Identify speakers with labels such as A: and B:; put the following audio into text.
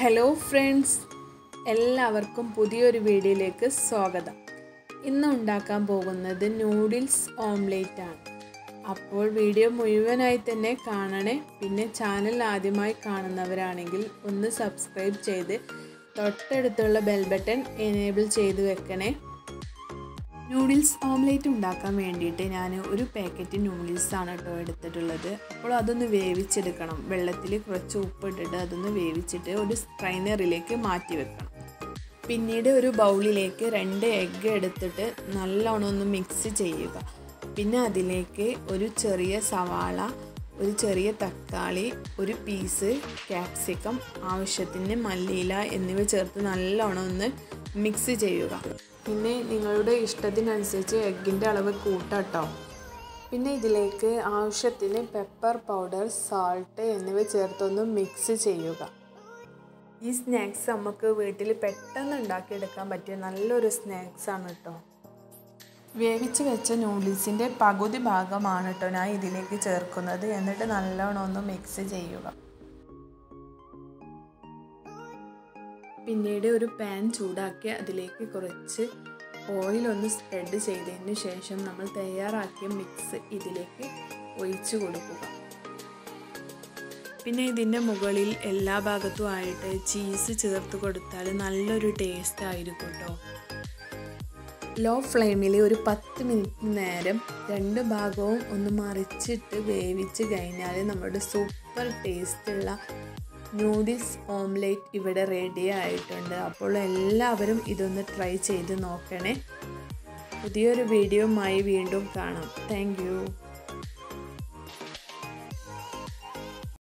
A: hello friends എല്ലാവർക്കും പുതിയൊരു വീഡിയോയിലേക്ക് സ്വാഗതം ഇന്ന് ഉണ്ടാക്കാൻ പോകുന്നത് നൂഡിൽസ് ഓംലേറ്റ് ആണ് അപ്പോൾ വീഡിയോ മുഴുവനായി തന്നെ കാണണേ പിന്നെ ചാനൽ ആദ്യമായി കാണുന്നവരാണെങ്കിൽ ഒന്ന് സബ്സ്ക്രൈബ് ചെയ്ത് തൊട്ടടുത്തുള്ള ബെൽ ബട്ടൺ എനേബിൾ ചെയ്ത് വെക്കണേ നൂഡിൽസ് ഓംലേറ്റ് ഉണ്ടാക്കാൻ വേണ്ടിയിട്ട് ഞാൻ ഒരു പാക്കറ്റ് നൂഡിൽസ് ആണ് കേട്ടോ എടുത്തിട്ടുള്ളത് അപ്പോൾ അതൊന്ന് വേവിച്ചെടുക്കണം വെള്ളത്തിൽ കുറച്ച് ഉപ്പിട്ടിട്ട് അതൊന്ന് വേവിച്ചിട്ട് ഒരു സ്ട്രൈനറിലേക്ക് മാറ്റി വെക്കണം പിന്നീട് ഒരു ബൗളിലേക്ക് രണ്ട് എഗ്ഗ് എടുത്തിട്ട് നല്ലോണം ഒന്ന് മിക്സ് ചെയ്യുക പിന്നെ അതിലേക്ക് ഒരു ചെറിയ സവാള ഒരു ചെറിയ തക്കാളി ഒരു പീസ് ക്യാപ്സിക്കം ആവശ്യത്തിന് മല്ലിയില എന്നിവ ചേർത്ത് നല്ലോണം ഒന്ന് മിക്സ് ചെയ്യുക പിന്നെ നിങ്ങളുടെ ഇഷ്ടത്തിനനുസരിച്ച് എഗ്ഗിൻ്റെ അളവ് കൂട്ടാട്ടോ പിന്നെ ഇതിലേക്ക് ആവശ്യത്തിന് പെപ്പർ പൗഡർ സാൾട്ട് എന്നിവ ചേർത്തൊന്ന് മിക്സ് ചെയ്യുക ഈ സ്നാക്സ് നമുക്ക് വീട്ടിൽ പെട്ടെന്ന് ഉണ്ടാക്കിയെടുക്കാൻ പറ്റിയ നല്ലൊരു സ്നാക്സ് ആണ് കേട്ടോ വേവിച്ച് വെച്ച നൂഡിൽസിൻ്റെ പകുതി ഭാഗമാണ് കേട്ടോ ഞാൻ ഇതിലേക്ക് ചേർക്കുന്നത് എന്നിട്ട് നല്ലോണം ഒന്ന് മിക്സ് ചെയ്യുക പിന്നീട് ഒരു പാൻ ചൂടാക്കി അതിലേക്ക് കുറച്ച് ഓയിൽ ഒന്ന് സ്പ്രെഡ് ചെയ്തതിന് ശേഷം നമ്മൾ തയ്യാറാക്കിയ മിക്സ് ഇതിലേക്ക് ഒഴിച്ചു കൊടുക്കുക പിന്നെ ഇതിൻ്റെ മുകളിൽ എല്ലാ ഭാഗത്തും ആയിട്ട് ചീസ് ചേർത്ത് കൊടുത്താൽ നല്ലൊരു ടേസ്റ്റ് ആയിരിക്കും കേട്ടോ ലോ ഫ്ലെയിമിൽ ഒരു പത്ത് മിനിറ്റ് നേരം രണ്ട് ഭാഗവും ഒന്ന് മറിച്ചിട്ട് വേവിച്ച് കഴിഞ്ഞാൽ നമ്മുടെ സൂപ്പർ ടേസ്റ്റുള്ള നൂഡിൽസ് ഓംലേറ്റ് ഇവിടെ റെഡി ആയിട്ടുണ്ട് അപ്പോൾ എല്ലാവരും ഇതൊന്ന് ട്രൈ ചെയ്ത് നോക്കണേ പുതിയൊരു വീഡിയോയുമായി വീണ്ടും കാണാം താങ്ക്